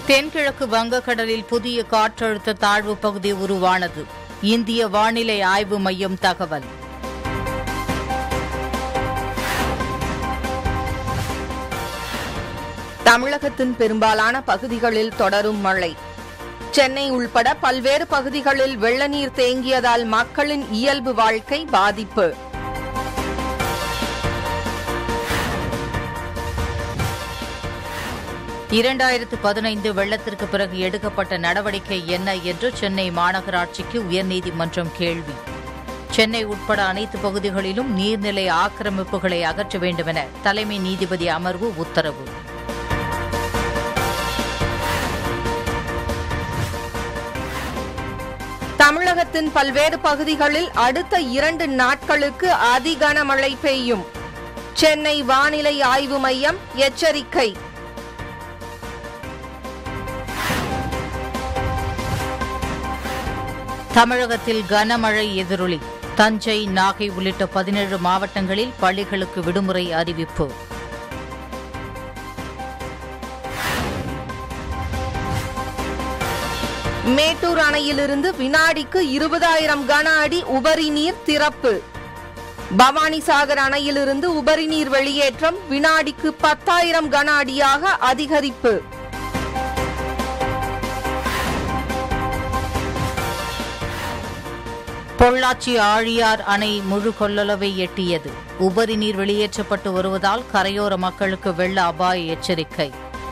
தென்கிழக்கு வங்கக்கடலில் புதிய காற்றழுத்த தாழ்வு பகுதி உருவானது இந்திய வானிலை ஆய்வு மையம் தகவல் தமிழகத்தின் பெரும்பாலான பகுதிகளில் தொடரும் மழை சென்னை உள்பட பல்வேறு பகுதிகளில் வெள்ள நீர் தேங்கியதால் மக்களின் இயல்பு வாழ்க்கை பாதிப்பு இரண்டாயிரத்து பதினைந்து வெள்ளத்திற்கு பிறகு எடுக்கப்பட்ட நடவடிக்கை என்ன என்று சென்னை மாநகராட்சிக்கு உயர்நீதிமன்றம் கேள்வி சென்னை உட்பட அனைத்து பகுதிகளிலும் நீர்நிலை ஆக்கிரமிப்புகளை அகற்ற வேண்டுமென தலைமை நீதிபதி அமர்வு உத்தரவு தமிழகத்தின் பல்வேறு பகுதிகளில் அடுத்த இரண்டு நாட்களுக்கு அதி கனமழை பெய்யும் சென்னை வானிலை ஆய்வு மையம் எச்சரிக்கை தமிழகத்தில் கனமழை எதிரொலி தஞ்சை நாகை உள்ளிட்ட பதினேழு மாவட்டங்களில் பள்ளிகளுக்கு விடுமுறை அறிவிப்பு மேட்டூர் அணையிலிருந்து வினாடிக்கு இருபதாயிரம் கன அடி உபரி நீர் திறப்பு பவானிசாகர் அணையிலிருந்து உபரி நீர் வெளியேற்றம் வினாடிக்கு பத்தாயிரம் கன அடியாக அதிகரிப்பு பொள்ளாச்சி ஆழியார் அணை முழு கொள்ளளவை எட்டியது உபரி நீர் வெளியேற்றப்பட்டு வருவதால் கரையோர மக்களுக்கு வெள்ள அபாய எச்சரிக்கை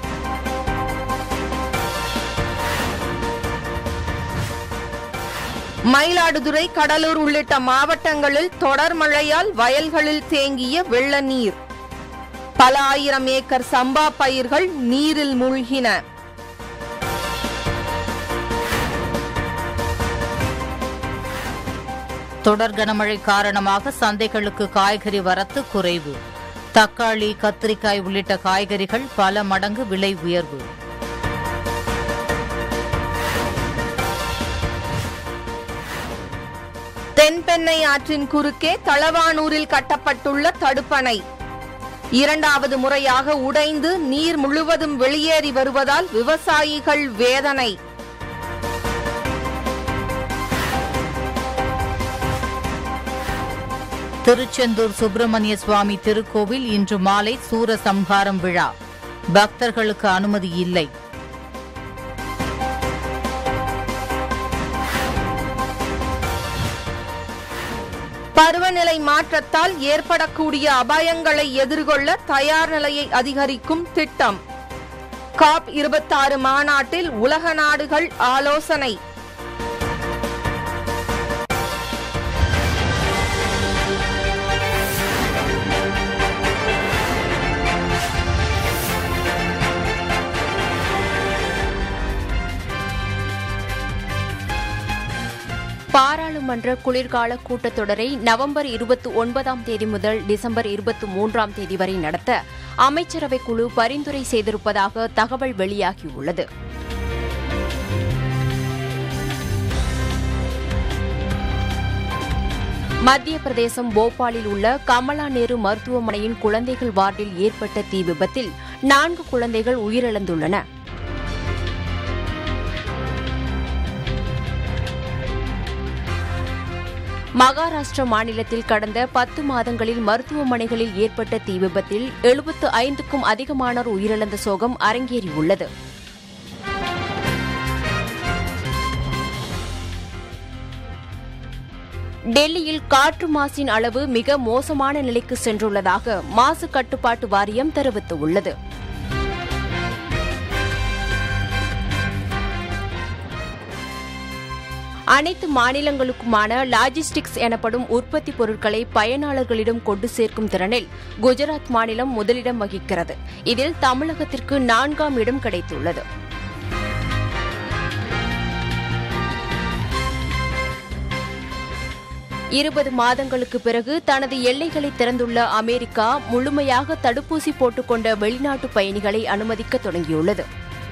மயிலாடுதுறை கடலூர் உள்ளிட்ட மாவட்டங்களில் தொடர் மழையால் வயல்களில் தேங்கிய வெள்ள நீர் பல ஆயிரம் ஏக்கர் சம்பா பயிர்கள் நீரில் மூழ்கின தொடர் கனமழை காரணமாக சந்தைகளுக்கு காய்கறி வரத்து குறைவு தக்காளி கத்திரிக்காய் உள்ளிட்ட காய்கறிகள் பல மடங்கு விலை உயர்வு தென்பெண்ணை ஆற்றின் குறுக்கே தளவானூரில் கட்டப்பட்டுள்ள தடுப்பணை இரண்டாவது முறையாக உடைந்து நீர் முழுவதும் வெளியேறி வருவதால் விவசாயிகள் வேதனை திருச்செந்தூர் சுப்பிரமணிய சுவாமி திருக்கோவில் இன்று மாலை சூரசம்ஹாரம் விழா பக்தர்களுக்கு அனுமதி இல்லை பருவநிலை மாற்றத்தால் ஏற்படக்கூடிய அபாயங்களை எதிர்கொள்ள தயார் நிலையை அதிகரிக்கும் திட்டம் காப் இருபத்தாறு மாநாட்டில் உலக நாடுகள் ஆலோசனை பாராளுமன்ற குளிர்கால கூட்டத்தொடரை நவம்பர் இருபத்தி ஒன்பதாம் தேதி முதல் டிசம்பர் இருபத்தி மூன்றாம் தேதி வரை நடத்த அமைச்சரவை குழு பரிந்துரை செய்திருப்பதாக தகவல் வெளியாகியுள்ளது மத்திய பிரதேசம் போபாலில் உள்ள கமலா நேரு மருத்துவமனையின் குழந்தைகள் வார்டில் ஏற்பட்ட தீ விபத்தில் நான்கு குழந்தைகள் உயிரிழந்துள்ளன மகாராஷ்டிர மாநிலத்தில் கடந்த பத்து மாதங்களில் மருத்துவமனைகளில் ஏற்பட்ட தீ விபத்தில் எழுபத்து ஐந்துக்கும் அதிகமானோர் உயிரிழந்த சோகம் அரங்கேறியுள்ளது டெல்லியில் காற்று மாசின் அளவு மிக மோசமான நிலைக்கு சென்றுள்ளதாக மாசு கட்டுப்பாட்டு வாரியம் தெரிவித்துள்ளது அனைத்து மாநிலங்களுக்குமான லாஜிஸ்டிக்ஸ் எனப்படும் உற்பத்தி பொருட்களை பயனாளர்களிடம் கொண்டு சேர்க்கும் திறனில் குஜராத் மாநிலம் முதலிடம் வகிக்கிறது இதில் தமிழகத்திற்கு நான்காம் இடம் கிடைத்துள்ளது இருபது மாதங்களுக்கு பிறகு தனது எல்லைகளை திறந்துள்ள அமெரிக்கா முழுமையாக தடுப்பூசி போட்டுக்கொண்ட வெளிநாட்டு பயணிகளை அனுமதிக்க தொடங்கியுள்ளது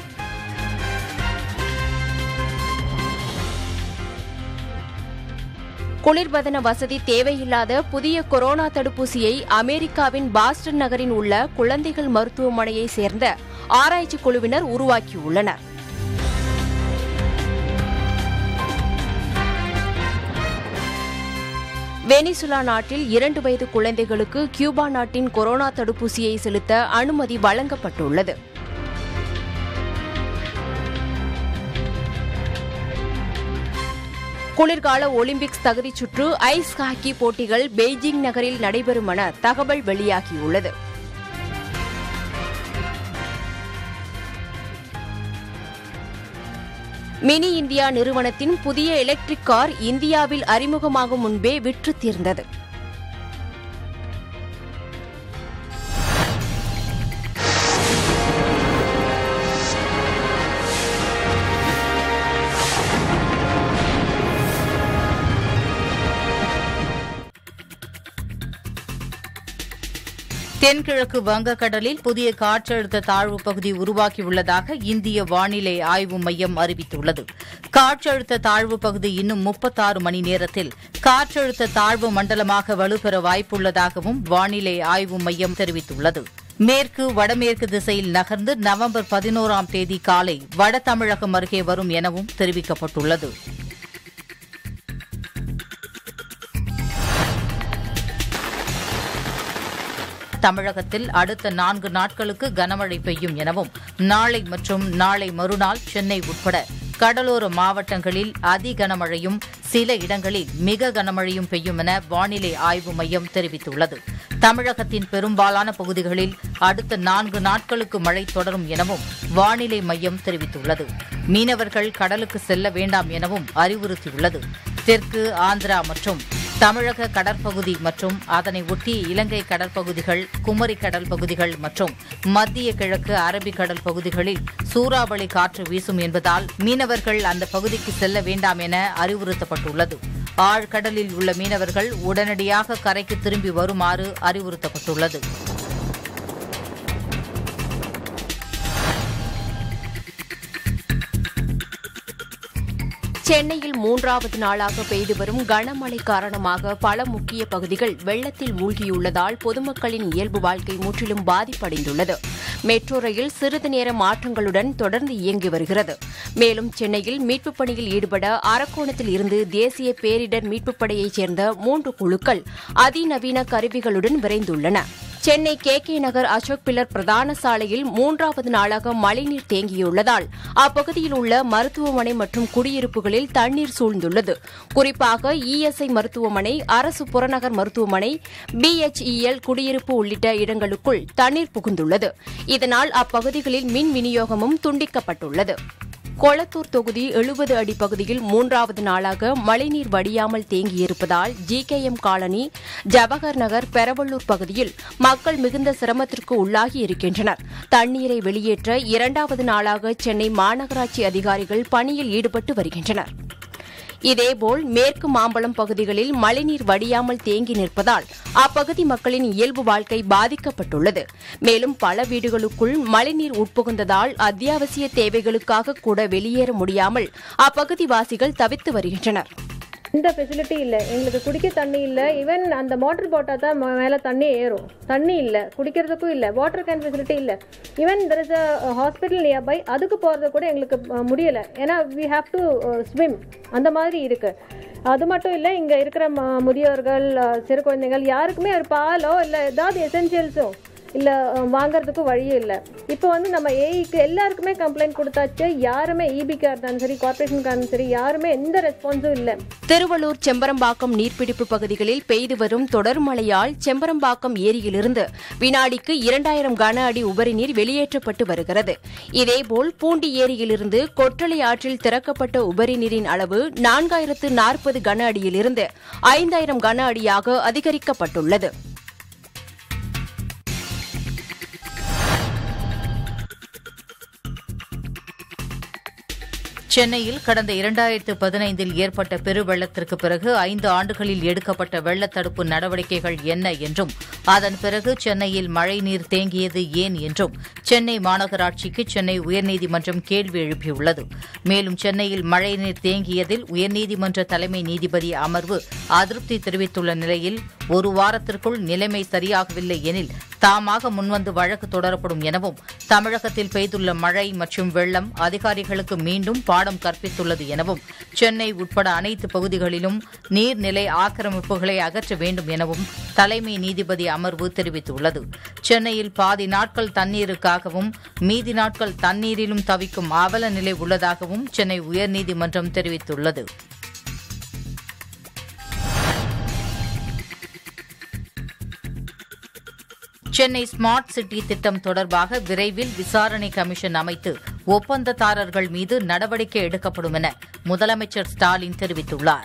குளிர்பதன வசதி தேவையில்லாத புதிய கொரோனா தடுப்பூசியை அமெரிக்காவின் பாஸ்டன் நகரின் உள்ள குழந்தைகள் மருத்துவமனையை சேர்ந்த ஆராய்ச்சி குழுவினர் உருவாக்கியுள்ளனர் வெனிசுலா நாட்டில் இரண்டு வயது குழந்தைகளுக்கு கியூபா நாட்டின் கொரோனா தடுப்பூசியை செலுத்த அனுமதி வழங்கப்பட்டுள்ளது குளிர்கால ஒலிம்பிக்ஸ் தகுதிச் சுற்று ஐஸ் ஹாக்கி போட்டிகள் பெய்ஜிங் நகரில் நடைபெறும் என தகவல் வெளியாகியுள்ளது மினி இந்தியா நிறுவனத்தின் புதிய எலக்ட்ரிக் கார் இந்தியாவில் அறிமுகமாகும் முன்பே விற்று தீர்ந்தது தென்கிழக்கு வங்கக்கடலில் புதிய காற்றழுத்த தாழ்வு பகுதி உருவாகியுள்ளதாக இந்திய வானிலை ஆய்வு மையம் அறிவித்துள்ளது காற்றழுத்த தாழ்வு பகுதி இன்னும் முப்பத்தாறு மணி நேரத்தில் காற்றழுத்த தாழ்வு மண்டலமாக வலுப்பெற வாய்ப்புள்ளதாகவும் வானிலை ஆய்வு மையம் தெரிவித்துள்ளது மேற்கு வடமேற்கு திசையில் நகர்ந்து நவம்பர் பதினோராம் தேதி காலை வட தமிழகம் அருகே வரும் எனவும் தெரிவிக்கப்பட்டுள்ளது தமிழகத்தில் அடுத்த நான்கு நாட்களுக்கு கனமழை பெய்யும் எனவும் நாளை மற்றும் நாளை மறுநாள் சென்னை உட்பட கடலோர மாவட்டங்களில் அதி கனமழையும் சில இடங்களில் மிக கனமழையும் பெய்யும் என வானிலை ஆய்வு மையம் தெரிவித்துள்ளது தமிழகத்தின் பெரும்பாலான பகுதிகளில் அடுத்த நான்கு நாட்களுக்கு மழை தொடரும் எனவும் வானிலை மையம் தெரிவித்துள்ளது மீனவர்கள் கடலுக்கு செல்ல வேண்டாம் எனவும் அறிவுறுத்தியுள்ளது தெற்கு ஆந்திரா மற்றும் தமிழக கடற்பகுதி மற்றும் அதனை ஒட்டிய இலங்கை கடற்பகுதிகள் குமரி கடல் பகுதிகள் மற்றும் மத்திய கிழக்கு அரபிக்கடல் பகுதிகளில் சூறாவளி காற்று வீசும் என்பதால் மீனவர்கள் அந்த பகுதிக்கு செல்ல வேண்டாம் என அறிவுறுத்தப்பட்டுள்ளது ஆழ்கடலில் உள்ள மீனவர்கள் உடனடியாக கரைக்கு திரும்பி வருமாறு அறிவுறுத்தப்பட்டுள்ளது சென்னையில் மூன்றாவது நாளாக பெய்து வரும் கனமழை காரணமாக பல முக்கிய பகுதிகள் வெள்ளத்தில் மூழ்கியுள்ளதால் பொதுமக்களின் இயல்பு வாழ்க்கை முற்றிலும் பாதிப்படைந்துள்ளது மெட்ரோ ரயில் சிறிது நேர மாற்றங்களுடன் தொடர்ந்து இயங்கி வருகிறது மேலும் சென்னையில் மீட்புப் பணியில் ஈடுபட அரக்கோணத்தில் இருந்து தேசிய பேரிடர் மீட்புப் படையைச் சேர்ந்த மூன்று குழுக்கள் அதிநவீன கருவிகளுடன் விரைந்துள்ளன Chennai K K Nagar Ashok pillar பிரதான சாலையில் மூன்றாவது நாளாக மழைநீர் தேங்கியுள்ளதால் அப்பகுதியில் உள்ள மருத்துவமனை மற்றும் குடியிருப்புகளில் தண்ணீர் சூழ்ந்துள்ளது குறிப்பாக இஎஸ்ஐ மருத்துவமனை அரசு புறநகர் மருத்துவமனை பிஎச்இஎல் குடியிருப்பு உள்ளிட்ட இடங்களுக்குள் தண்ணீர் புகுந்துள்ளது இதனால் அப்பகுதிகளில் மின் விநியோகமும் துண்டிக்கப்பட்டுள்ளது கொளத்தூர் தொகுதி எழுபது அடி பகுதியில் மூன்றாவது நாளாக மழைநீர் வடியாமல் தேங்கியிருப்பதால் ஜிகேஎம் காலனி ஜவஹர் நகர் பெரவள்ளூர் பகுதியில் மக்கள் மிகுந்த சிரமத்திற்கு உள்ளாகி இருக்கின்றனர் தண்ணீரை வெளியேற்ற இரண்டாவது நாளாக சென்னை மாநகராட்சி அதிகாரிகள் பணியில் ஈடுபட்டு வருகின்றனர் இதேபோல் மேற்கு மாம்பலம் பகுதிகளில் மழைநீர் வடியாமல் தேங்கி நிற்பதால் அப்பகுதி மக்களின் இயல்பு வாழ்க்கை பாதிக்கப்பட்டுள்ளது மேலும் பல வீடுகளுக்குள் மழைநீர் உட்புகுந்ததால் அத்தியாவசிய தேவைகளுக்காக கூட வெளியேற முடியாமல் அப்பகுதி வாசிகள் தவித்து வருகின்றனர் இந்த ஃபெசிலிட்டி இல்லை எங்களுக்கு குடிக்க தண்ணி இல்லை ஈவன் அந்த மோட்டர் போட்டால் தான் ம- மேலே தண்ணி ஏறும் தண்ணி இல்லை குடிக்கிறதுக்கும் இல்லை வாட்டர் கேன் ஃபெசிலிட்டி இல்லை even there is a hospital nearby அதுக்கு போகிறது கூட எங்களுக்கு அஹ், முடியலை ஏன்னா வி ஹாவ் டு ஸ்விம் அந்த மாதிரி இருக்குது அது மட்டும் இல்லை இங்கே இருக்கிற ம- முதியோர்கள் அஹ், சிறு குழந்தைகள் யாருக்குமே ஒரு பாலோ இல்லை ஏதாவது எசென்சியல்ஸோ இல்லை வாங்குறதுக்கும் வழியும் இல்லை இப்போ வந்து நம்ம ஏஐக்கு எல்லாருக்குமே கம்ப்ளைண்ட் கொடுத்தாச்சு யாருமே இபிக்கா இருந்தாலும் சரி கார்பரேஷனுக்காக இருந்தாலும் சரி யாருமே எந்த ரெஸ்பான்ஸும் இல்லை திருவள்ளூர் செம்பரம்பாக்கம் நீர்பிடிப்பு பகுதிகளில் பெய்து வரும் தொடர் மழையால் செம்பரம்பாக்கம் ஏரியிலிருந்து வினாடிக்கு இரண்டாயிரம் கன அடி உபரி நீர் வெளியேற்றப்பட்டு வருகிறது இதேபோல் பூண்டி ஏரியிலிருந்து கொற்றளை ஆற்றில் திறக்கப்பட்ட உபரி நீரின் அளவு நான்காயிரத்து நாற்பது கன அடியிலிருந்து ஐந்தாயிரம் கன அடியாக அதிகரிக்கப்பட்டுள்ளது சென்னையில் கடந்த இரண்டாயிரத்து பதினைந்தில் ஏற்பட்ட பெருவெள்ளத்திற்கு பிறகு ஐந்து ஆண்டுகளில் எடுக்கப்பட்ட வெள்ளத்தடுப்பு நடவடிக்கைகள் என்ன என்றும் அதன் பிறகு சென்னையில் மழைநீர் தேங்கியது ஏன் என்றும் சென்னை மாநகராட்சிக்கு சென்னை உயர்நீதிமன்றம் கேள்வி எழுப்பியுள்ளது மேலும் சென்னையில் மழைநீர் தேங்கியதில் உயர்நீதிமன்ற தலைமை நீதிபதி அமர்வு அதிருப்தி தெரிவித்துள்ள நிலையில் ஒரு வாரத்திற்குள் நிலைமை சரியாகவில்லை எனில் தாமாக முன்வந்து வழக்கு தொடரப்படும் எனவும் தமிழகத்தில் பெய்துள்ள மழை மற்றும் வெள்ளம் அதிகாரிகளுக்கு மீண்டும் பாடம் கற்பித்துள்ளது எனவும் சென்னை உட்பட அனைத்து பகுதிகளிலும் நீர்நிலை ஆக்கிரமிப்புகளை அகற்ற வேண்டும் எனவும் தலைமை நீதிபதி அமர்வு தெரிவித்துள்ளது சென்னையில் பாதி நாட்கள் தண்ணீருக்காகவும் மீதி நாட்கள் தண்ணீரிலும் தவிக்கும் அவல நிலை உள்ளதாகவும் சென்னை உயர்நீதிமன்றம் தெரிவித்துள்ளது சென்னை ஸ்மார்ட் சிட்டி திட்டம் தொடர்பாக விரைவில் விசாரணை கமிஷன் அமைத்து ஒப்பந்ததாரர்கள் மீது நடவடிக்கை எடுக்கப்படும் என முதலமைச்சர் ஸ்டாலின் தெரிவித்துள்ளார்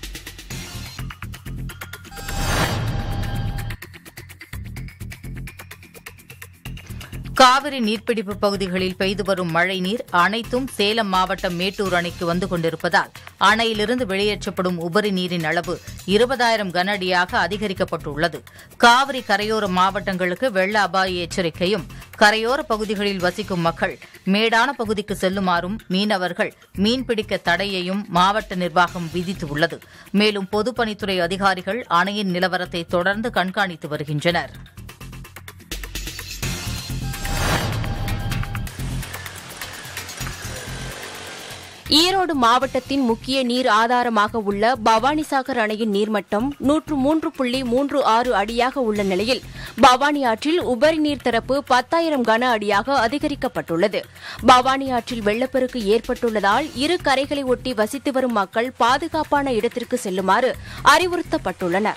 காவிரி நீர்பிடிப்பு பகுதிகளில் பெய்து வரும் மழைநீர் அனைத்தும் சேலம் மாவட்டம் மேட்டூர் அணைக்கு வந்து கொண்டிருப்பதால் அணையிலிருந்து வெளியேற்றப்படும் உபரி நீரின் அளவு இருபதாயிரம் கன அடியாக அதிகரிக்கப்பட்டுள்ளது காவிரி கரையோர மாவட்டங்களுக்கு வெள்ள அபாய எச்சரிக்கையும் கரையோர பகுதிகளில் வசிக்கும் மக்கள் மேடான பகுதிக்கு செல்லுமாறும் மீனவர்கள் மீன்பிடிக்க தடையையும் மாவட்ட நிர்வாகம் விதித்துள்ளது மேலும் பொதுப்பணித்துறை அதிகாரிகள் அணையின் நிலவரத்தை தொடர்ந்து கண்காணித்து வருகின்றனர் ஈரோடு மாவட்டத்தின் முக்கிய நீர் ஆதாரமாக உள்ள பவானிசாகர் அணையின் நீர்மட்டம் நூற்று மூன்று புள்ளி மூன்று ஆறு அடியாக உள்ள நிலையில் பவானி ஆற்றில் உபரி நீர் திறப்பு பத்தாயிரம் கன அடியாக அதிகரிக்கப்பட்டுள்ளது பவானி ஆற்றில் வெள்ளப்பெருக்கு ஏற்பட்டுள்ளதால் இரு கரைகளை ஒட்டி வசித்து வரும் மக்கள் பாதுகாப்பான இடத்திற்கு செல்லுமாறு அறிவுறுத்தப்பட்டுள்ளனர்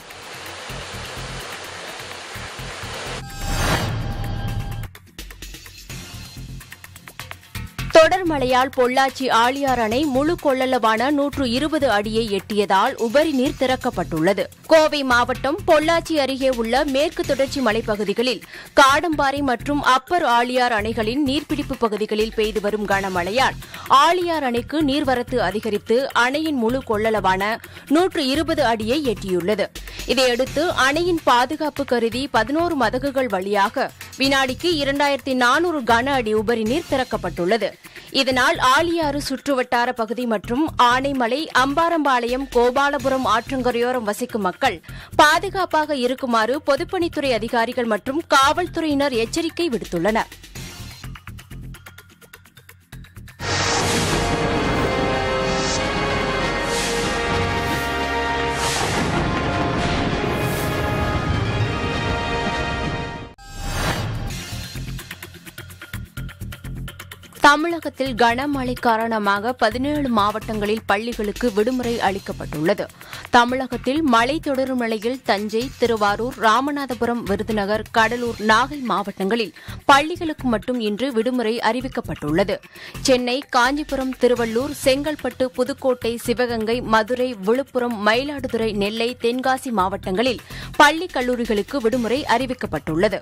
தொடர் மழையால் பொள்ளாச்சி ஆழியார் அணை முழு கொள்ளளவான நூற்று இருபது அடியை எட்டியதால் உபரி நீர் திறக்கப்பட்டுள்ளது கோவை மாவட்டம் பொள்ளாச்சி அருகே உள்ள மேற்கு தொடர்ச்சி மலைப்பகுதிகளில் காடம்பாறை மற்றும் அப்பர் ஆழியார் அணைகளின் நீர்பிடிப்பு பகுதிகளில் பெய்து வரும் கனமழையால் ஆழியார் அணைக்கு நீர்வரத்து அதிகரித்து அணையின் முழு கொள்ளளவான நூற்று இருபது அடியை எட்டியுள்ளது இதையடுத்து அணையின் பாதுகாப்பு கருதி பதினோரு மதகுகள் வழியாக வினாடிக்கு இரண்டாயிரத்தி நானூறு கன அடி உபரி நீர் திறக்கப்பட்டுள்ளது இதனால் ஆழியாறு சுற்றுவட்டார பகுதி மற்றும் ஆனைமலை அம்பாரம்பாளையம் கோபாலபுரம் ஆற்றங்கரையோரம் வசிக்கும் மக்கள் பாதுகாப்பாக இருக்குமாறு பொதுப்பணித்துறை அதிகாரிகள் மற்றும் காவல்துறையினர் எச்சரிக்கை விடுத்துள்ளனர் தமிழகத்தில் கனமழை காரணமாக பதினேழு மாவட்டங்களில் பள்ளிகளுக்கு விடுமுறை அளிக்கப்பட்டுள்ளது தமிழகத்தில் மழை தொடரும் நிலையில் தஞ்சை திருவாரூர் ராமநாதபுரம் விருதுநகர் கடலூர் நாகை மாவட்டங்களில் பள்ளிகளுக்கு மட்டும் இன்று விடுமுறை அறிவிக்கப்பட்டுள்ளது சென்னை காஞ்சிபுரம் திருவள்ளூர் செங்கல்பட்டு புதுக்கோட்டை சிவகங்கை மதுரை விழுப்புரம் மயிலாடுதுறை நெல்லை தென்காசி மாவட்டங்களில் பள்ளி கல்லூரிகளுக்கு விடுமுறை அறிவிக்கப்பட்டுள்ளது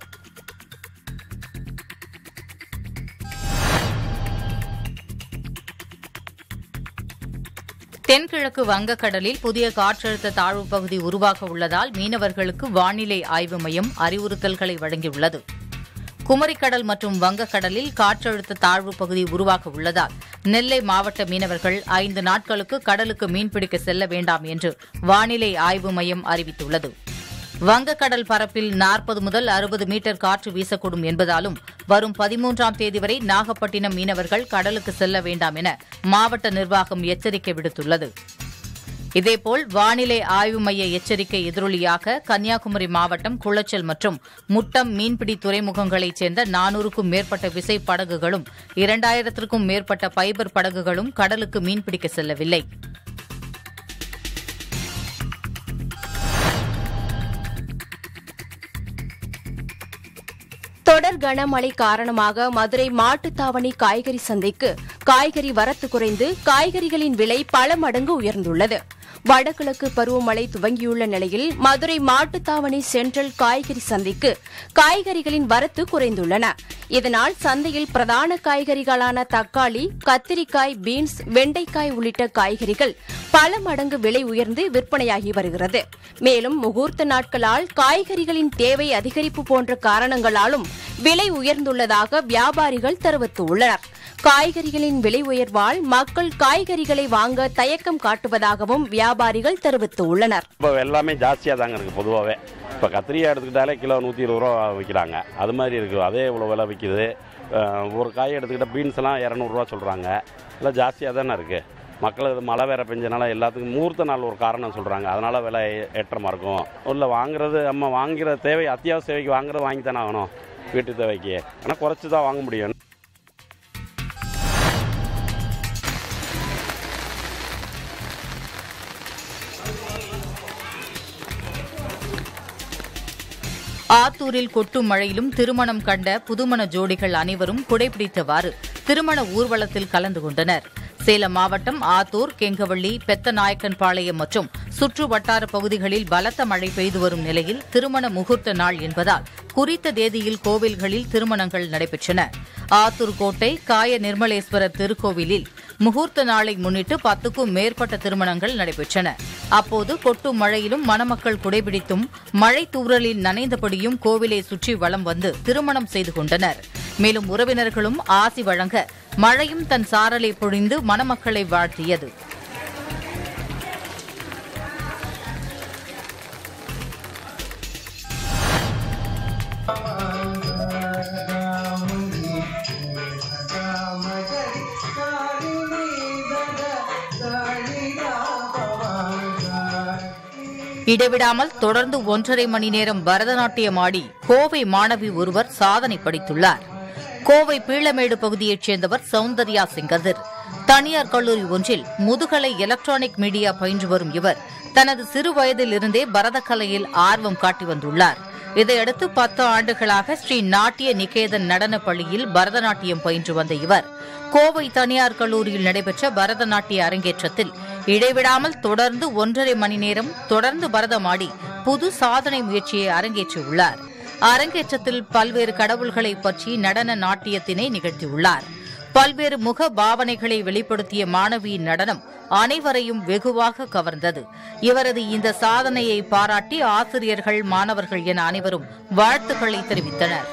தென்கிழக்கு வங்கக்கடலில் புதிய காற்றழுத்த தாழ்வு பகுதி உருவாக உள்ளதால் மீனவர்களுக்கு வானிலை ஆய்வு மையம் அறிவுறுத்தல்களை வழங்கியுள்ளது குமரிக்கடல் மற்றும் வங்கக்கடலில் காற்றழுத்த தாழ்வு பகுதி உருவாக உள்ளதால் நெல்லை மாவட்ட மீனவர்கள் ஐந்து நாட்களுக்கு கடலுக்கு மீன்பிடிக்க செல்ல வேண்டாம் என்று வானிலை ஆய்வு மையம் அறிவித்துள்ளது வங்கக்கடல் பரப்பில் நாற்பது முதல் அறுபது மீட்டர் காற்று வீசக்கூடும் என்பதாலும் வரும் பதிமூன்றாம் தேதி வரை நாகப்பட்டினம் மீனவர்கள் கடலுக்கு செல்ல வேண்டாம் என மாவட்ட நிர்வாகம் எச்சரிக்கை விடுத்துள்ளது இதேபோல் வானிலை ஆய்வு மைய எச்சரிக்கை எதிரொலியாக கன்னியாகுமரி மாவட்டம் குளச்சல் மற்றும் முட்டம் மீன்பிடி துறைமுகங்களைச் சேர்ந்த நானூறுக்கும் மேற்பட்ட விசை படகுகளும் இரண்டாயிரத்திற்கும் மேற்பட்ட பைபர் படகுகளும் கடலுக்கு மீன்பிடிக்க செல்லவில்லை தொடர் கனமழை காரணமாக மதுரை மாட்டுத்தாவணி காய்கறி சந்தைக்கு காய்கறி வரத்து குறைந்து காய்கறிகளின் விலை பல மடங்கு உயர்ந்துள்ளது வடகிழக்கு பருவமழை துவங்கியுள்ள நிலையில் மதுரை மாட்டுத்தாவணி சென்ட்ரல் காய்கறி சந்தைக்கு காய்கறிகளின் வரத்து குறைந்துள்ளன இதனால் சந்தையில் பிரதான காய்கறிகளான தக்காளி கத்திரிக்காய் பீன்ஸ் வெண்டைக்காய் உள்ளிட்ட காய்கறிகள் பல மடங்கு விலை உயர்ந்து விற்பனையாகி வருகிறது மேலும் முகூர்த்த நாட்களால் காய்கறிகளின் தேவை அதிகரிப்பு போன்ற காரணங்களாலும் விலை உயர்ந்துள்ளதாக வியாபாரிகள் தெரிவித்துள்ளனர் காய்கறிகளின் விலை உயர்வால் மக்கள் காய்கறிகளை வாங்க தயக்கம் காட்டுவதாகவும் வியாபாரிகள் தெரிவித்துள்ளனர் இப்போ எல்லாமே ஜாஸ்தியாக தாங்க இருக்குது பொதுவாகவே இப்போ கத்திரிக்காய் எடுத்துக்கிட்டாலே கிலோ நூற்றி இருபது ரூபா விற்கிறாங்க அது மாதிரி இருக்குது அதே இவ்வளோ விலை விற்கிது அஹ் ஒரு காய் எடுத்துக்கிட்டால் பீன்ஸ் எல்லாம் இரநூறுவா சொல்கிறாங்க எல்லாம் ஜாஸ்தியாக தானே இருக்குது மக்கள் இது மழை வேற பெஞ்சனால எல்லாத்துக்கும் முகூர்த்த நாள் ஒரு காரணம் சொல்கிறாங்க அதனால் விலை ஏற்றமாக இருக்கும் இல்லை வாங்குறது நம்ம வாங்குற தேவை அத்தியாவசிய தேவைக்கு வாங்குறது வாங்கி தானே ஆகணும் வீட்டு தேவைக்கு ஆனால் குறைச்சி தான் வாங்க முடியும் ஆத்தூரில் கொட்டும் மழையிலும் திருமணம் கண்ட புதுமண ஜோடிகள் அனைவரும் குடைபிடித்தவாறு திருமண ஊர்வலத்தில் கலந்து கொண்டனர் சேலம் மாவட்டம் ஆத்தூர் கெங்கவள்ளி பெத்தநாயக்கன்பாளையம் மற்றும் சுற்று வட்டார பகுதிகளில் பலத்த மழை பெய்து வரும் நிலையில் திருமண முகூர்த்த நாள் என்பதால் குறித்த தேதியில் கோவில்களில் திருமணங்கள் நடைபெற்றன ஆத்தூர் கோட்டை காய நிர்மலேஸ்வரர் திருக்கோவிலில் முகூர்த்த நாளை முன்னிட்டு பத்துக்கும் மேற்பட்ட திருமணங்கள் நடைபெற்றன அப்போது கொட்டும் மழையிலும் மணமக்கள் குடைபிடித்தும் மழை தூறலில் நனைந்தபடியும் கோவிலை சுற்றி வலம் வந்து திருமணம் செய்து கொண்டனர் மேலும் உறவினர்களும் ஆசி வழங்க மழையும் தன் சாரலை பொழிந்து மணமக்களை வாழ்த்தியது இடைவிடாமல் தொடர்ந்து ஒன்றரை மணி நேரம் பரதநாட்டியம் ஆடி கோவை மாணவி ஒருவர் சாதனை படைத்துள்ளார் கோவை பீளமேடு பகுதியைச் சேர்ந்தவர் சௌந்தர்யா சிங்கதிர் தனியார் கல்லூரி ஒன்றில் முதுகலை எலக்ட்ரானிக் மீடியா பயின்று வரும் இவர் தனது சிறு வயதிலிருந்தே பரதக்கலையில் ஆர்வம் காட்டி வந்துள்ளார் இதையடுத்து பத்து ஆண்டுகளாக ஸ்ரீ நாட்டிய நிகேதன் நடனப் பள்ளியில் பரதநாட்டியம் பயின்று வந்த இவர் கோவை தனியார் கல்லூரியில் நடைபெற்ற பரதநாட்டிய அரங்கேற்றத்தில் இடைவிடாமல் தொடர்ந்து ஒன்றரை மணி நேரம் தொடர்ந்து பரதமாடி புது சாதனை முயற்சியை அரங்கேற்றியுள்ளார் அரங்கேற்றத்தில் பல்வேறு கடவுள்களை பற்றி நடன நாட்டியத்தினை நிகழ்த்தியுள்ளார் பல்வேறு முக பாவனைகளை வெளிப்படுத்திய மாணவியின் நடனம் அனைவரையும் வெகுவாக கவர்ந்தது இவரது இந்த சாதனையை பாராட்டி ஆசிரியர்கள் மாணவர்கள் என அனைவரும் வாழ்த்துக்களை தெரிவித்தனர்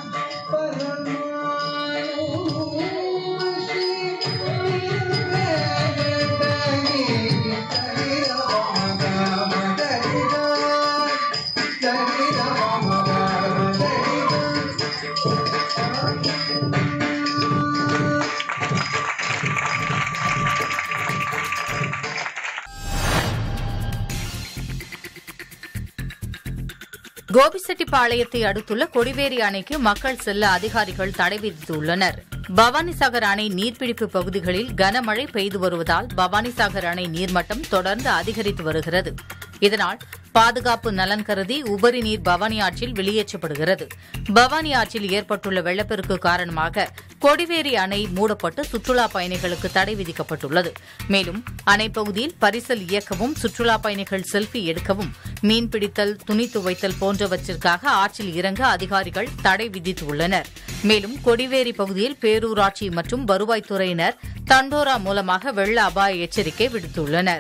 கோபிச்செட்டிப்பாளையத்தை அடுத்துள்ள கொடிவேரி அணைக்கு மக்கள் செல்ல அதிகாரிகள் தடை விதித்துள்ளனர் பவானிசாகர் அணை நீர்பிடிப்பு பகுதிகளில் கனமழை பெய்து வருவதால் பவானிசாகர் அணை நீர்மட்டம் தொடர்ந்து அதிகரித்து வருகிறது இதனால் பாதுகாப்பு நலன் கருதி உபரி நீர் பவானி ஆற்றில் வெளியேற்றப்படுகிறது பவானி ஆற்றில் ஏற்பட்டுள்ள வெள்ளப்பெருக்கு காரணமாக கொடிவேரி அணை மூடப்பட்டு சுற்றுலா பயணிகளுக்கு தடை விதிக்கப்பட்டுள்ளது மேலும் அணை பகுதியில் பரிசல் இயக்கவும் சுற்றுலா பயணிகள் செல்ஃபி எடுக்கவும் மீன்பிடித்தல் துணி துவைத்தல் போன்றவற்றிற்காக ஆற்றில் இறங்க அதிகாரிகள் தடை விதித்துள்ளனர் மேலும் கொடிவேரி பகுதியில் பேரூராட்சி மற்றும் வருவாய்த்துறையினர் தண்டோரா மூலமாக வெள்ள அபாய எச்சரிக்கை விடுத்துள்ளனர்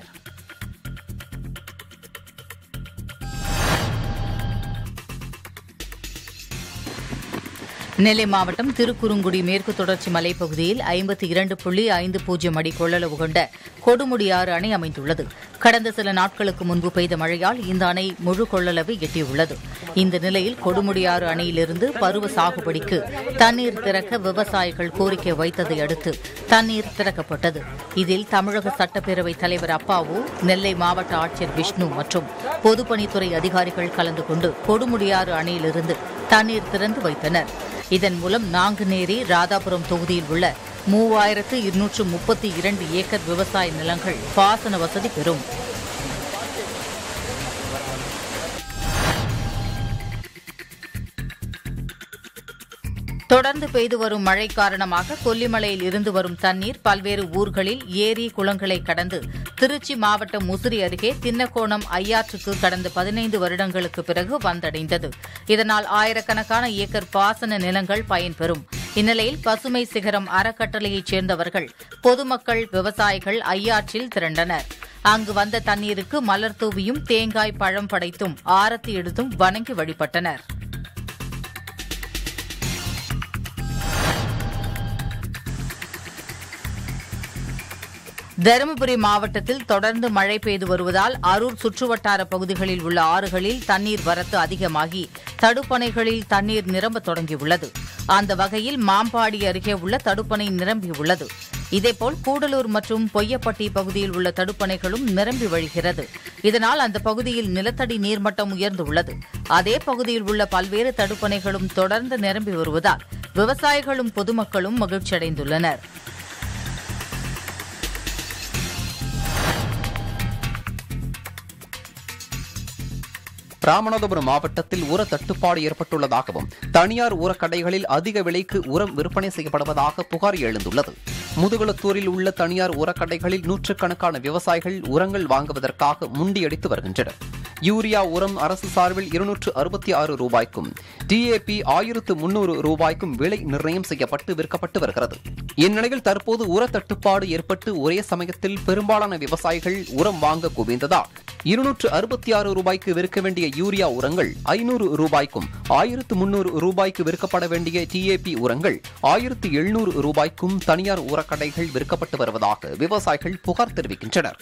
நெல்லை மாவட்டம் திருக்குறுங்குடி மேற்கு தொடர்ச்சி மலைப்பகுதியில் ஐம்பத்தி இரண்டு புள்ளி ஐந்து பூஜ்ஜியம் அடி கொள்ளளவு கொண்ட கொடுமுடியாறு அணை அமைந்துள்ளது கடந்த சில நாட்களுக்கு முன்பு பெய்த மழையால் இந்த அணை முழு கொள்ளளவு எட்டியுள்ளது இந்த நிலையில் கொடுமுடியாறு அணையிலிருந்து பருவ சாகுபடிக்கு தண்ணீர் திறக்க விவசாயிகள் கோரிக்கை வைத்ததை அடுத்து தண்ணீர் திறக்கப்பட்டது இதில் தமிழக சட்டப்பேரவைத் தலைவர் அப்பாவு நெல்லை மாவட்ட ஆட்சியர் விஷ்ணு மற்றும் பொதுப்பணித்துறை அதிகாரிகள் கலந்து கொண்டு கொடுமுடியாறு அணையிலிருந்து தண்ணீர் திறந்து வைத்தனர் இதன் மூலம் நாங்குநேரி ராதாபுரம் தொகுதியில் உள்ள மூவாயிரத்து இருநூற்று முப்பத்தி இரண்டு ஏக்கர் விவசாய நிலங்கள் பாசன வசதி பெறும் தொடர்ந்து பெய்து வரும் மழை காரணமாக கொல்லிமலையில் இருந்து வரும் தண்ணீர் பல்வேறு ஊர்களில் ஏரி குளங்களை கடந்து திருச்சி மாவட்டம் முசிறி அருகே தின்னக்கோணம் ஐயாற்றுக்கு கடந்த பதினைந்து வருடங்களுக்கு பிறகு வந்தடைந்தது இதனால் ஆயிரக்கணக்கான ஏக்கர் பாசன நிலங்கள் பயன்பெறும் இந்நிலையில் பசுமை சிகரம் அறக்கட்டளையைச் சேர்ந்தவர்கள் பொதுமக்கள் விவசாயிகள் ஐயாற்றில் திரண்டனர் அங்கு வந்த தண்ணீருக்கு மலர் தூவியும் தேங்காய் பழம் படைத்தும் ஆரத்தி எடுத்தும் வணங்கி வழிபட்டனர் தருமபுரி மாவட்டத்தில் தொடர்ந்து மழை பெய்து வருவதால் அரூர் சுற்றுவட்டார பகுதிகளில் உள்ள ஆறுகளில் தண்ணீர் வரத்து அதிகமாகி தடுப்பணைகளில் தண்ணீர் நிரம்ப தொடங்கியுள்ளது அந்த வகையில் மாம்பாடி அருகே உள்ள தடுப்பணை நிரம்பியுள்ளது இதேபோல் கூடலூர் மற்றும் பொய்யப்பட்டி பகுதியில் உள்ள தடுப்பணைகளும் நிரம்பி வழிகிறது இதனால் அந்த பகுதியில் நிலத்தடி நீர்மட்டம் உயர்ந்துள்ளது அதே பகுதியில் உள்ள பல்வேறு தடுப்பணைகளும் தொடர்ந்து நிரம்பி வருவதால் விவசாயிகளும் பொதுமக்களும் மகிழ்ச்சியடைந்துள்ளனர் ராமநாதபுரம் மாவட்டத்தில் உர தட்டுப்பாடு ஏற்பட்டுள்ளதாகவும் தனியார் உரக்கடைகளில் அதிக விலைக்கு உரம் விற்பனை செய்யப்படுவதாக புகார் எழுந்துள்ளது முதுகுளத்தூரில் உள்ள தனியார் உரக்கடைகளில் நூற்றுக்கணக்கான விவசாயிகள் உரங்கள் வாங்குவதற்காக முண்டியடித்து வருகின்றனர் யூரியா உரம் அரசு சார்பில் இருநூற்று அறுபத்தி ஆறு ரூபாய்க்கும் டிஏபி ஆயிரத்து முன்னூறு ரூபாய்க்கும் விலை நிர்ணயம் செய்யப்பட்டு விற்கப்பட்டு வருகிறது இந்நிலையில் தற்போது உர தட்டுப்பாடு ஏற்பட்டு ஒரே சமயத்தில் பெரும்பாலான விவசாயிகள் உரம் வாங்க குவிந்ததால் இருநூற்று அறுபத்தி ஆறு ரூபாய்க்கு விற்க வேண்டிய யூரியா உரங்கள் ஐநூறு ரூபாய்க்கும் ஆயிரத்து முன்னூறு ரூபாய்க்கு விற்கப்பட வேண்டிய டிஏபி உரங்கள் ஆயிரத்து எழுநூறு ரூபாய்க்கும் தனியார் உரக்கடைகள் விற்கப்பட்டு வருவதாக விவசாயிகள் புகார் தெரிவிக்கின்றனர்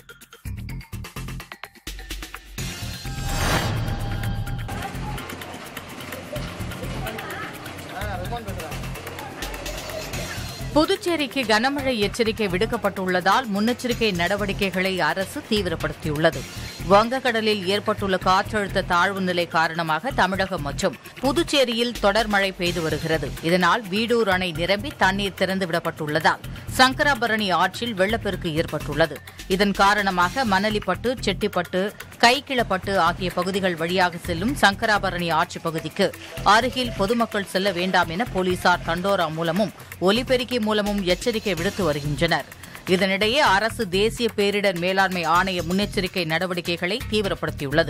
புதுச்சேரிக்கு கனமழை எச்சரிக்கை விடுக்கப்பட்டுள்ளதால் முன்னெச்சரிக்கை நடவடிக்கைகளை அரசு தீவிரப்படுத்தியுள்ளது வங்கக்கடலில் ஏற்பட்டுள்ள காற்றழுத்த தாழ்வு நிலை காரணமாக தமிழகம் மற்றும் புதுச்சேரியில் தொடர் மழை பெய்து வருகிறது இதனால் வீடூர் அணை நிரம்பி தண்ணீர் திறந்துவிடப்பட்டுள்ளதால் சங்கராபரணி ஆற்றில் வெள்ளப்பெருக்கு ஏற்பட்டுள்ளது இதன் காரணமாக மணலிப்பட்டு செட்டிப்பட்டு கைக்கிளப்பட்டு ஆகிய பகுதிகள் வழியாக செல்லும் சங்கராபரணி ஆற்று பகுதிக்கு அருகில் பொதுமக்கள் செல்ல வேண்டாம் என போலீசார் தண்டோரா மூலமும் ஒலிபெருக்கி மூலமும் எச்சரிக்கை விடுத்து வருகின்றனர் இதனிடையே அரசு தேசிய பேரிடர் மேலாண்மை ஆணைய முன்னெச்சரிக்கை நடவடிக்கைகளை தீவிரப்படுத்தியுள்ளது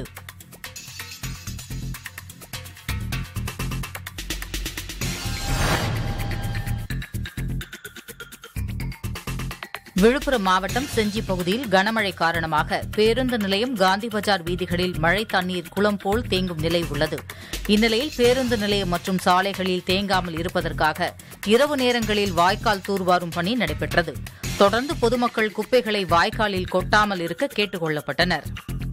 விழுப்புரம் மாவட்டம் செஞ்சி பகுதியில் கனமழை காரணமாக பேருந்து நிலையம் காந்தி பஜார் வீதிகளில் மழை தண்ணீர் குளம் போல் தேங்கும் நிலை உள்ளது இந்நிலையில் பேருந்து நிலையம் மற்றும் சாலைகளில் தேங்காமல் இருப்பதற்காக இரவு நேரங்களில் வாய்க்கால் தூர்வாரும் பணி நடைபெற்றது தொடர்ந்து பொதுமக்கள் குப்பைகளை வாய்க்காலில் கொட்டாமல் இருக்க கேட்டுக் கொள்ளப்பட்டனர்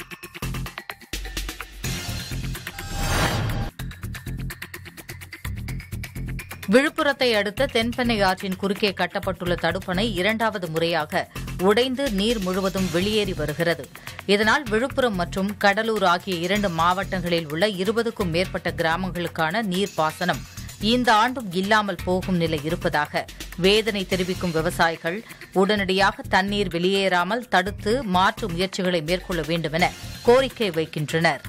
விழுப்புரத்தை அடுத்த தென்பெண்ணை ஆற்றின் குறுக்கே கட்டப்பட்டுள்ள தடுப்பணை இரண்டாவது முறையாக உடைந்து நீர் முழுவதும் வெளியேறி வருகிறது இதனால் விழுப்புரம் மற்றும் கடலூர் ஆகிய இரண்டு மாவட்டங்களில் உள்ள இருபதுக்கும் மேற்பட்ட கிராமங்களுக்கான நீர்ப்பாசனம் இந்த ஆண்டும் இல்லாமல் போகும் நிலை இருப்பதாக வேதனை தெரிவிக்கும் விவசாயிகள் உடனடியாக தண்ணீர் வெளியேறாமல் தடுத்து மாற்று முயற்சிகளை மேற்கொள்ள வேண்டும் என கோரிக்கை வைக்கின்றனர்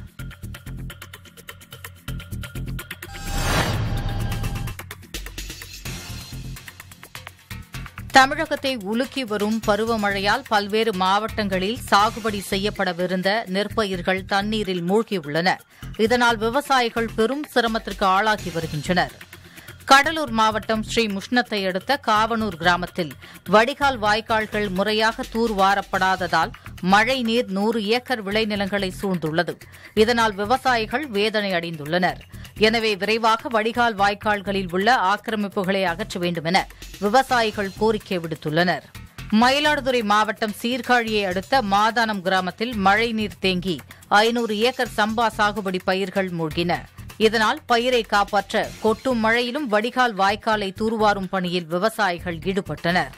தமிழகத்தை உலுக்கி வரும் பருவமழையால் பல்வேறு மாவட்டங்களில் சாகுபடி செய்யப்படவிருந்த நெற்பயிர்கள் தண்ணீரில் மூழ்கியுள்ளன இதனால் விவசாயிகள் பெரும் சிரமத்திற்கு ஆளாகி வருகின்றனர் கடலூர் மாவட்டம் ஸ்ரீ முஷ்ணத்தை அடுத்த காவனூர் கிராமத்தில் வடிகால் வாய்க்கால்கள் முறையாக தூர்வாரப்படாததால் மழை நீர் நூறு ஏக்கர் விளைநிலங்களை சூழ்ந்துள்ளது இதனால் விவசாயிகள் வேதனை அடைந்துள்ளனர் எனவே விரைவாக வடிகால் வாய்க்கால்களில் உள்ள ஆக்கிரமிப்புகளை அகற்ற வேண்டும் என விவசாயிகள் கோரிக்கை விடுத்துள்ளனர் மயிலாடுதுறை மாவட்டம் சீர்காழியை அடுத்த மாதானம் கிராமத்தில் மழைநீர் தேங்கி ஐநூறு ஏக்கர் சம்பா சாகுபடி பயிர்கள் மூழ்கின இதனால் பயிரை காப்பாற்ற கொட்டும் மழையிலும் வடிகால் வாய்க்காலை தூர்வாரும் பணியில் விவசாயிகள் ஈடுபட்டனர்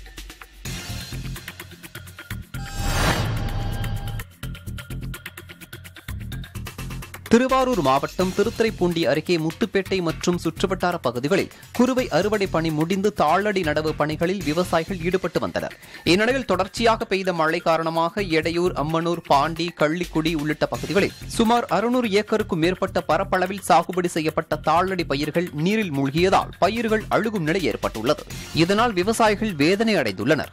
திருவாரூர் மாவட்டம் திருத்துறைப்பூண்டி அருகே முத்துப்பேட்டை மற்றும் சுற்றுவட்டார பகுதிகளில் குறுவை அறுவடை பணி முடிந்து தாளடி நடவு பணிகளில் விவசாயிகள் ஈடுபட்டு வந்தனர் இந்நிலையில் தொடர்ச்சியாக பெய்த மழை காரணமாக எடையூர் அம்மனூர் பாண்டி கள்ளிக்குடி உள்ளிட்ட பகுதிகளில் சுமார் அறுநூறு ஏக்கருக்கும் மேற்பட்ட பரப்பளவில் சாகுபடி செய்யப்பட்ட தாளடி பயிர்கள் நீரில் மூழ்கியதால் பயிர்கள் அழுகும் நிலை ஏற்பட்டுள்ளது இதனால் விவசாயிகள் வேதனை அடைந்துள்ளனர்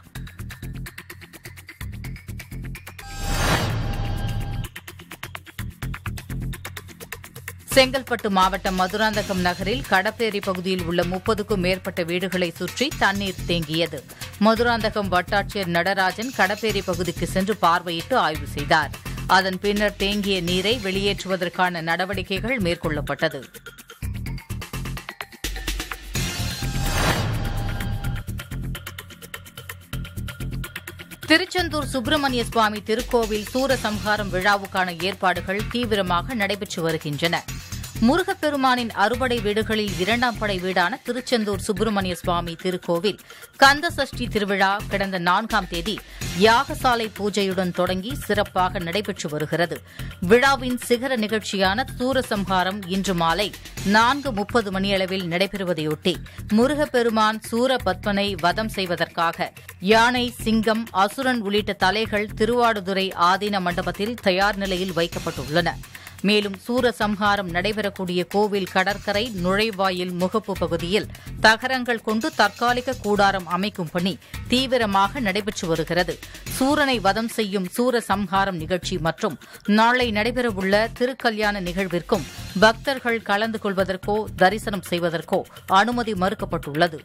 செங்கல்பட்டு மாவட்டம் மதுராந்தகம் நகரில் கடப்பேரி பகுதியில் உள்ள முப்பதுக்கும் மேற்பட்ட வீடுகளை சுற்றி தண்ணீர் தேங்கியது மதுராந்தகம் வட்டாட்சியர் நடராஜன் கடப்பேரி பகுதிக்கு சென்று பார்வையிட்டு ஆய்வு செய்தார் அதன் பின்னர் தேங்கிய நீரை வெளியேற்றுவதற்கான நடவடிக்கைகள் மேற்கொள்ளப்பட்டது திருச்செந்தூர் சுப்பிரமணிய சுவாமி திருக்கோவில் சூரசம்ஹாரம் விழாவுக்கான ஏற்பாடுகள் தீவிரமாக நடைபெற்று வருகின்றன முருகப்பெருமானின் அறுபடை வீடுகளில் இரண்டாம் படை வீடான திருச்செந்தூர் சுப்பிரமணிய சுவாமி திருக்கோவில் கந்த சஷ்டி திருவிழா கடந்த நான்காம் தேதி யாகசாலை பூஜையுடன் தொடங்கி சிறப்பாக நடைபெற்று வருகிறது விழாவின் சிகர நிகழ்ச்சியான சூரசம்ஹாரம் இன்று மாலை நான்கு முப்பது மணியளவில் நடைபெறுவதையொட்டி முருகப்பெருமான் சூரபத்மனை வதம் செய்வதற்காக யானை சிங்கம் அசுரன் உள்ளிட்ட தலைகள் திருவாடுதுறை ஆதீன மண்டபத்தில் தயார் நிலையில் வைக்கப்பட்டுள்ளன மேலும் சூரசம்ஹாரம் நடைபெறக்கூடிய கோவில் கடற்கரை நுழைவாயில் முகப்பு பகுதியில் தகரங்கள் கொண்டு தற்காலிக கூடாரம் அமைக்கும் பணி தீவிரமாக நடைபெற்று வருகிறது சூரனை வதம் செய்யும் சூரசம்ஹாரம் நிகழ்ச்சி மற்றும் நாளை நடைபெறவுள்ள திருக்கல்யாண நிகழ்விற்கும் பக்தர்கள் கலந்து கொள்வதற்கோ தரிசனம் செய்வதற்கோ அனுமதி மறுக்கப்பட்டுள்ளது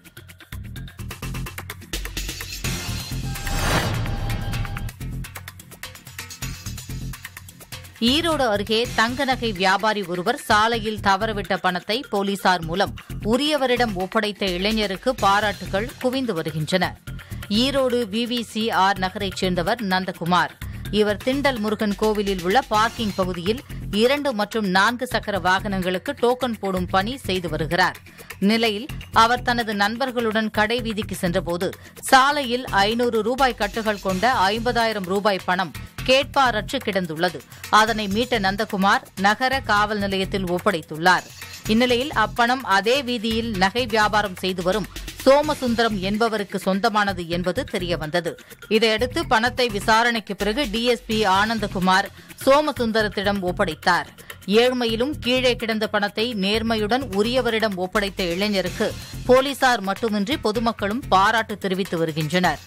ஈரோடு அருகே தங்க நகை வியாபாரி ஒருவர் சாலையில் தவறவிட்ட பணத்தை போலீசார் மூலம் உரியவரிடம் ஒப்படைத்த இளைஞருக்கு பாராட்டுகள் குவிந்து வருகின்றன ஈரோடு விவிசி ஆர் நகரைச் சேர்ந்தவர் நந்தகுமார் இவர் திண்டல் முருகன் கோவிலில் உள்ள பார்க்கிங் பகுதியில் இரண்டு மற்றும் நான்கு சக்கர வாகனங்களுக்கு டோக்கன் போடும் பணி செய்து வருகிறார் நிலையில் அவர் தனது நண்பர்களுடன் கடை வீதிக்கு சென்றபோது சாலையில் ஐநூறு ரூபாய் கட்டுகள் கொண்ட ஐம்பதாயிரம் ரூபாய் பணம் கேட்பாரற்று கிடந்துள்ளது அதனை மீட்ட நந்தகுமார் நகர காவல் நிலையத்தில் ஒப்படைத்துள்ளார் இந்நிலையில் அப்பணம் அதே வீதியில் நகை வியாபாரம் செய்து வரும் சோமசுந்தரம் என்பவருக்கு சொந்தமானது என்பது தெரியவந்தது இதையடுத்து பணத்தை விசாரணைக்கு பிறகு டிஎஸ்பி ஆனந்தகுமார் சோமசுந்தரத்திடம் ஒப்படைத்தார் ஏழ்மையிலும் கீழே கிடந்த பணத்தை நேர்மையுடன் உரியவரிடம் ஒப்படைத்த இளைஞருக்கு போலீசார் மட்டுமின்றி பொதுமக்களும் பாராட்டு தெரிவித்து வருகின்றனர்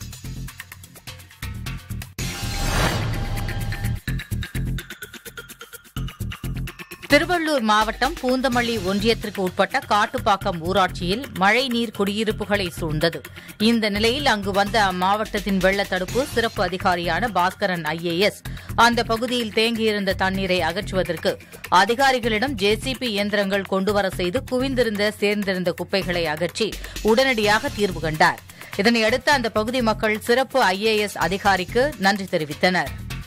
திருவள்ளூர் மாவட்டம் பூந்தமல்லி ஒன்றியத்திற்கு உட்பட்ட காட்டுப்பாக்கம் ஊராட்சியில் மழைநீர் குடியிருப்புகளை சூழ்ந்தது இந்த நிலையில் அங்கு வந்த அம்மாவட்டத்தின் வெள்ள தடுப்பு சிறப்பு அதிகாரியான பாஸ்கரன் ஐஏஎஸ் அந்த பகுதியில் தேங்கியிருந்த தண்ணீரை அகற்றுவதற்கு அதிகாரிகளிடம் ஜேசிபி இயந்திரங்கள் கொண்டுவர செய்து குவிந்திருந்த சேர்ந்திருந்த குப்பைகளை அகற்றி உடனடியாக தீர்வு கண்டார் இதனையடுத்து அந்த பகுதி மக்கள் சிறப்பு ஐஏஎஸ் அதிகாரிக்கு நன்றி தெரிவித்தனா்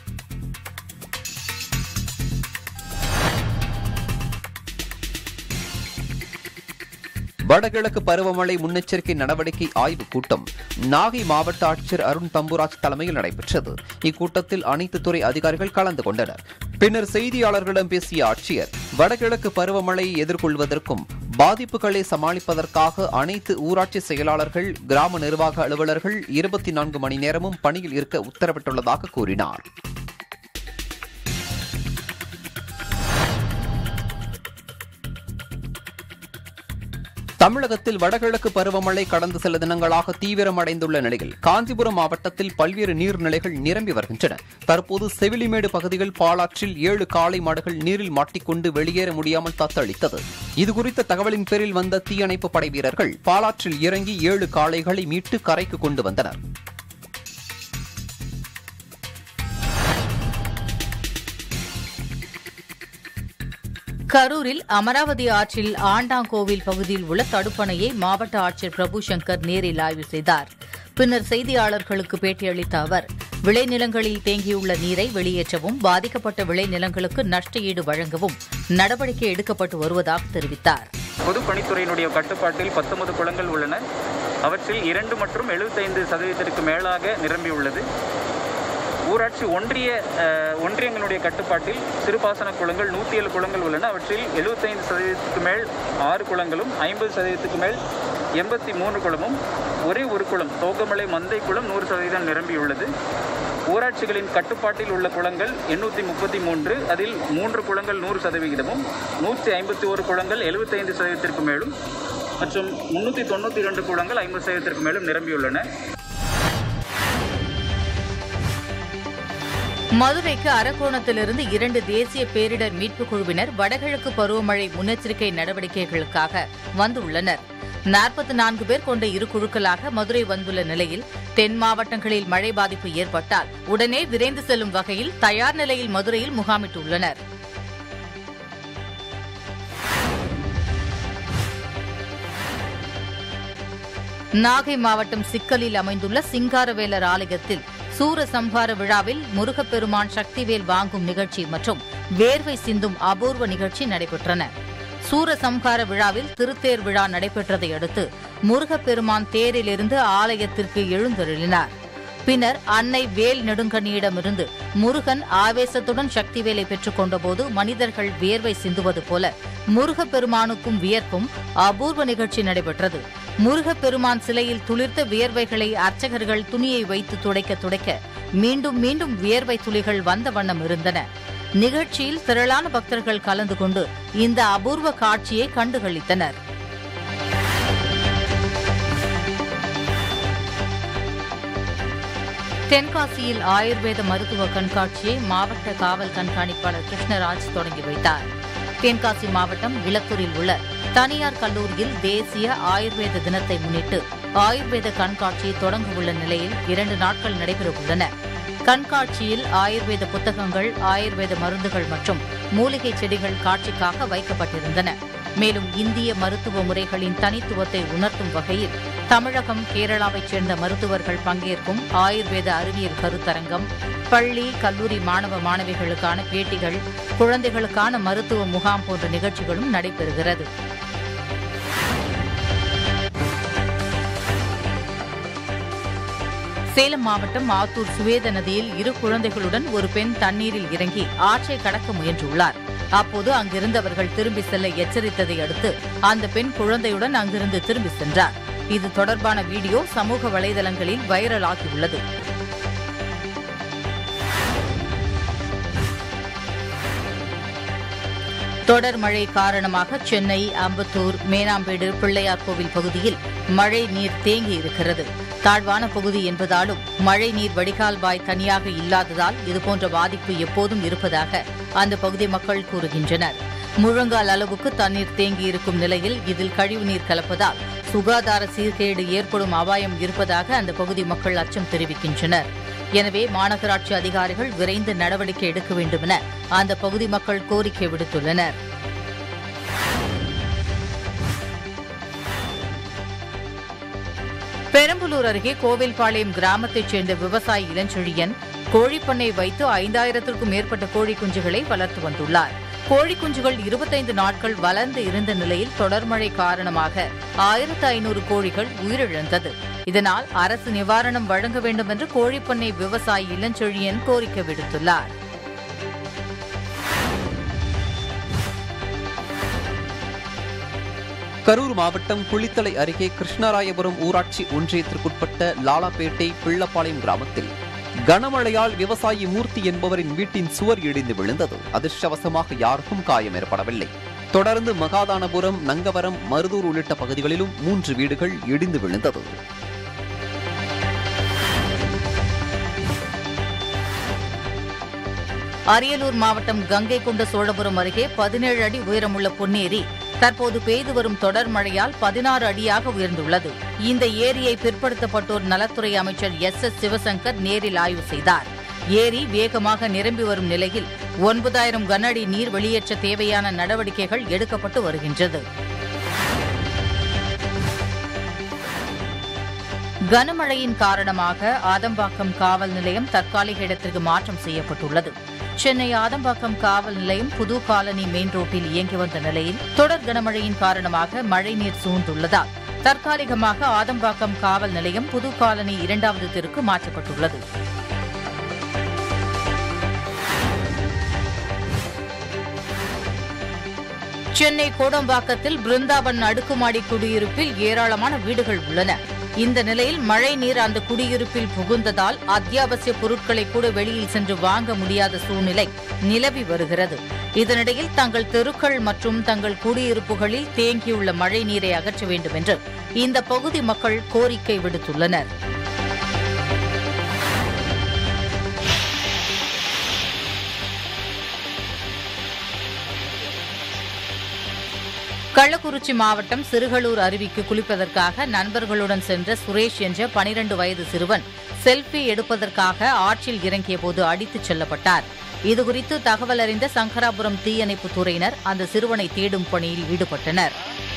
வடகிழக்கு பருவமழை முன்னெச்சரிக்கை நடவடிக்கை ஆய்வுக் கூட்டம் நாகை மாவட்ட ஆட்சியர் அருண் தம்புராஜ் தலைமையில் நடைபெற்றது இக்கூட்டத்தில் அனைத்து துறை அதிகாரிகள் கலந்து கொண்டனர் பின்னர் செய்தியாளர்களிடம் பேசிய ஆட்சியர் வடகிழக்கு பருவமழையை எதிர்கொள்வதற்கும் பாதிப்புகளை சமாளிப்பதற்காக அனைத்து ஊராட்சி செயலாளர்கள் கிராம நிர்வாக அலுவலர்கள் இருபத்தி நான்கு மணி நேரமும் பணியில் இருக்க உத்தரவிட்டுள்ளதாக கூறினார் தமிழகத்தில் வடகிழக்கு பருவமழை கடந்த சில தினங்களாக தீவிரமடைந்துள்ள நிலையில் காஞ்சிபுரம் மாவட்டத்தில் பல்வேறு நீர்நிலைகள் நிரம்பி வருகின்றன தற்போது செவிலிமேடு பகுதியில் பாலாற்றில் ஏழு காளை மாடுகள் நீரில் மாட்டிக்கொண்டு வெளியேற முடியாமல் தத்தளித்தது இதுகுறித்த தகவலின் பேரில் வந்த தீயணைப்பு படை வீரர்கள் பாலாற்றில் இறங்கி ஏழு காளைகளை மீட்டு கரைக்கு கொண்டு வந்தனர் கரூரில் அமராவதி ஆற்றில் ஆண்டாங்கோவில் பகுதியில் உள்ள தடுப்பணையை மாவட்ட ஆட்சியர் பிரபு சங்கர் நேரில் ஆய்வு செய்தார் பின்னர் செய்தியாளர்களுக்கு பேட்டியளித்த அவர் விளைநிலங்களில் தேங்கியுள்ள நீரை வெளியேற்றவும் பாதிக்கப்பட்ட விளைநிலங்களுக்கு நஷ்ட ஈடு வழங்கவும் நடவடிக்கை எடுக்கப்பட்டு வருவதாக தெரிவித்தார் பொதுப்பணித்துறையினுடைய கட்டுப்பாட்டில் பத்தொன்பது குளங்கள் உள்ளன அவற்றில் இரண்டு மற்றும் எழுபத்தைந்து சதவீதத்திற்கு மேலாக நிரம்பியுள்ளது ஊராட்சி ஒன்றிய அஹ், ஒன்றியங்களுடைய கட்டுப்பாட்டில் சிறுபாசன குளங்கள் நூற்றி ஏழு குளங்கள் உள்ளன அவற்றில் எழுபத்தைந்து சதவீதத்துக்கு மேல் ஆறு குளங்களும் ஐம்பது சதவீதத்துக்கு மேல் எண்பத்தி மூணு குளமும் ஒரே ஒரு குளம் தோகமலை மந்தை குளம் நூறு சதவீதம் நிரம்பியுள்ளது ஊராட்சிகளின் கட்டுப்பாட்டில் உள்ள குளங்கள் எண்ணூற்றி முப்பத்தி மூன்று அதில் மூன்று குளங்கள் நூறு சதவிகிதமும் நூற்றி ஐம்பத்தி ஒரு குளங்கள் எழுபத்தைந்து சதவீதத்திற்கு மேலும் மற்றும் முன்னூற்றி தொண்ணூற்றி இரண்டு குளங்கள் ஐம்பது சதவீதத்திற்கு மேலும் நிரம்பியுள்ளன மதுரைக்கு அரக்கோணத்திலிருந்து இரண்டு தேசிய பேரிடர் மீட்புக் குழுவினர் வடகிழக்கு பருவமழை முன்னெச்சரிக்கை நடவடிக்கைகளுக்காக வந்துள்ளனர் நாற்பத்தி நான்கு பேர் கொண்ட இரு குழுக்களாக மதுரை வந்துள்ள நிலையில் தென் மாவட்டங்களில் மழை பாதிப்பு ஏற்பட்டால் உடனே விரைந்து செல்லும் வகையில் தயார் நிலையில் மதுரையில் முகாமிட்டுள்ளனர் நாகை மாவட்டம் சிக்கலில் அமைந்துள்ள சிங்காரவேலர் ஆலயத்தில் சூரசம்ஹார விழாவில் முருகப்பெருமான் சக்திவேல் வாங்கும் நிகழ்ச்சி மற்றும் வேர்வை சிந்தும் அபூர்வ நிகழ்ச்சி நடைபெற்றன சூரசம்ஹார விழாவில் திருத்தேர் விழா நடைபெற்றதை அடுத்து முருகப்பெருமான் தேரிலிருந்து ஆலயத்திற்கு எழுந்தருளினார் பின்னர் அன்னை வேல் நெடுங்கண்ணியிடமிருந்து முருகன் ஆவேசத்துடன் சக்திவேலை பெற்றுக் கொண்டபோது மனிதர்கள் வியர்வை சிந்துவது போல முருகப்பெருமானுக்கும் வியர்க்கும் அபூர்வ நிகழ்ச்சி நடைபெற்றது முருகப்பெருமான் சிலையில் துளிர்த்த வியர்வைகளை அர்ச்சகர்கள் துணியை வைத்து துடைக்க துடைக்க மீண்டும் மீண்டும் வியர்வை துளிகள் வந்த வண்ணம் இருந்தன நிகழ்ச்சியில் திரளான பக்தர்கள் கலந்து கொண்டு இந்த அபூர்வ காட்சியை கண்டுகளித்தனர் தென்காசியில் ஆயுர்வேத மருத்துவ கண்காட்சியை மாவட்ட காவல் கண்காணிப்பாளர் கிருஷ்ணராஜ் தொடங்கி வைத்தார் தென்காசி மாவட்டம் விளத்தூரில் உள்ள தனியார் கல்லூரியில் தேசிய ஆயுர்வேத தினத்தை முன்னிட்டு ஆயுர்வேத கண்காட்சி தொடங்க உள்ள நிலையில் இரண்டு நாட்கள் நடைபெறவுள்ளன கண்காட்சியில் ஆயுர்வேத புத்தகங்கள் ஆயுர்வேத மருந்துகள் மற்றும் மூலிகை செடிகள் காட்சிக்காக வைக்கப்பட்டிருந்தன மேலும் இந்திய மருத்துவ முறைகளின் தனித்துவத்தை உணர்த்தும் வகையில் தமிழகம் கேரளாவைச் சேர்ந்த மருத்துவர்கள் பங்கேற்கும் ஆயுர்வேத அறிவியல் கருத்தரங்கம் பள்ளி கல்லூரி மாணவ மாணவிகளுக்கான பேட்டிகள் குழந்தைகளுக்கான மருத்துவ முகாம் போன்ற நிகழ்ச்சிகளும் நடைபெறுகிறது சேலம் மாவட்டம் ஆத்தூர் சுவேத நதியில் இரு குழந்தைகளுடன் ஒரு பெண் தண்ணீரில் இறங்கி ஆற்றை கடக்க முயன்றுள்ளார் அப்போது அங்கிருந்தவர்கள் திரும்பி செல்ல எச்சரித்ததை அடுத்து அந்த பெண் குழந்தையுடன் அங்கிருந்து திரும்பி சென்றார் இது தொடர்பான வீடியோ சமூக வலைதளங்களில் வைரலாகியுள்ளது தொடர் மழை காரணமாக சென்னை அம்பத்தூர் மேனாம்பேடு பிள்ளையார் கோவில் பகுதியில் மழை நீர் தேங்கி இருக்கிறது தாழ்வான பகுதி என்பதாலும் மழை நீர் வடிகால் வாய் தனியாக இல்லாததால் இதுபோன்ற பாதிப்பு எப்போதும் இருப்பதாக அந்த பகுதி மக்கள் கூறுகின்றனர் முழங்கால் அளவுக்கு தண்ணீர் தேங்கியிருக்கும் நிலையில் இதில் கழிவுநீர் கலப்பதால் சுகாதார சீர்கேடு ஏற்படும் அபாயம் இருப்பதாக அந்த பகுதி மக்கள் அச்சம் தெரிவிக்கின்றனர் எனவே மாநகராட்சி அதிகாரிகள் விரைந்து நடவடிக்கை எடுக்க வேண்டுமென அந்த பகுதி மக்கள் கோரிக்கை விடுத்துள்ளனர் பெரம்பலூர் அருகே கோவில்பாளையம் கிராமத்தைச் சேர்ந்த விவசாயி இளஞ்செழியன் கோழிப்பண்ணை வைத்து ஐந்தாயிரத்திற்கும் மேற்பட்ட கோழி குஞ்சுகளை வளர்த்து வந்துள்ளார் கோழி குஞ்சுகள் இருபத்தைந்து நாட்கள் வளர்ந்து இருந்த நிலையில் தொடர் மழை காரணமாக ஆயிரத்து ஐநூறு கோழிகள் உயிரிழந்தது இதனால் அரசு நிவாரணம் வழங்க வேண்டும் என்று கோழிப்பண்ணை விவசாயி இளஞ்செழியன் கோரிக்கை விடுத்துள்ளார் கரூர் மாவட்டம் குளித்தலை அருகே கிருஷ்ணராயபுரம் ஊராட்சி ஒன்றியத்திற்குட்பட்ட லாலாப்பேட்டை பிள்ளப்பாளையம் கிராமத்தில் கனமழையால் விவசாயி மூர்த்தி என்பவரின் வீட்டின் சுவர் இடிந்து விழுந்தது அதிர்ஷ்டவசமாக யாருக்கும் காயம் ஏற்படவில்லை தொடர்ந்து மகாதானபுரம் நங்கவரம் மருதூர் உள்ளிட்ட பகுதிகளிலும் மூன்று வீடுகள் இடிந்து விழுந்தது அரியலூர் மாவட்டம் கங்கை கொண்ட சோழபுரம் அருகே பதினேழு அடி உயரமுள்ள பொன்னேரி தற்போது பெய்து வரும் தொடர் மழையால் பதினாறு அடியாக உயர்ந்துள்ளது இந்த ஏரியை பிற்படுத்தப்பட்டோர் நலத்துறை அமைச்சர் எஸ் எஸ் சிவசங்கர் நேரில் ஆய்வு செய்தார் ஏரி வேகமாக நிரம்பி வரும் நிலையில் ஒன்பதாயிரம் கன அடி நீர் வெளியேற்ற தேவையான நடவடிக்கைகள் எடுக்கப்பட்டு வருகின்றது கனமழையின் காரணமாக ஆதம்பாக்கம் காவல் நிலையம் தற்காலிக இடத்திற்கு மாற்றம் செய்யப்பட்டுள்ளது சென்னை ஆதம்பாக்கம் காவல் நிலையம் புது காலனி மெயின் ரோட்டில் இயங்கி வந்த நிலையில் தொடர் கனமழையின் காரணமாக மழைநீர் சூழ்ந்துள்ளதால் தற்காலிகமாக ஆதம்பாக்கம் காவல் நிலையம் புது காலனி இரண்டாவது தெருக்கு மாற்றப்பட்டுள்ளது சென்னை கோடம்பாக்கத்தில் பிருந்தாவன் அடுக்குமாடி குடியிருப்பில் ஏராளமான வீடுகள் உள்ளன இந்த நிலையில் மழை நீர் அந்த குடியிருப்பில் புகுந்ததால் அத்தியாவசிய பொருட்களை கூட வெளியில் சென்று வாங்க முடியாத சூழ்நிலை நிலவி வருகிறது இதனிடையில் தங்கள் தெருக்கள் மற்றும் தங்கள் குடியிருப்புகளில் தேங்கியுள்ள மழை நீரை அகற்ற வேண்டும் என்று இந்த பகுதி மக்கள் கோரிக்கை விடுத்துள்ளனர் கள்ளக்குறிச்சி மாவட்டம் சிறுகளூர் அருவிக்கு குளிப்பதற்காக நண்பர்களுடன் சென்ற சுரேஷ் என்ற பனிரண்டு வயது சிறுவன் செல்ஃபி எடுப்பதற்காக ஆற்றில் இறங்கியபோது அடித்துச் செல்லப்பட்டார் இதுகுறித்து தகவல் அறிந்த சங்கராபுரம் தீயணைப்புத் துறையினர் அந்த சிறுவனை தேடும் பணியில் ஈடுபட்டனர்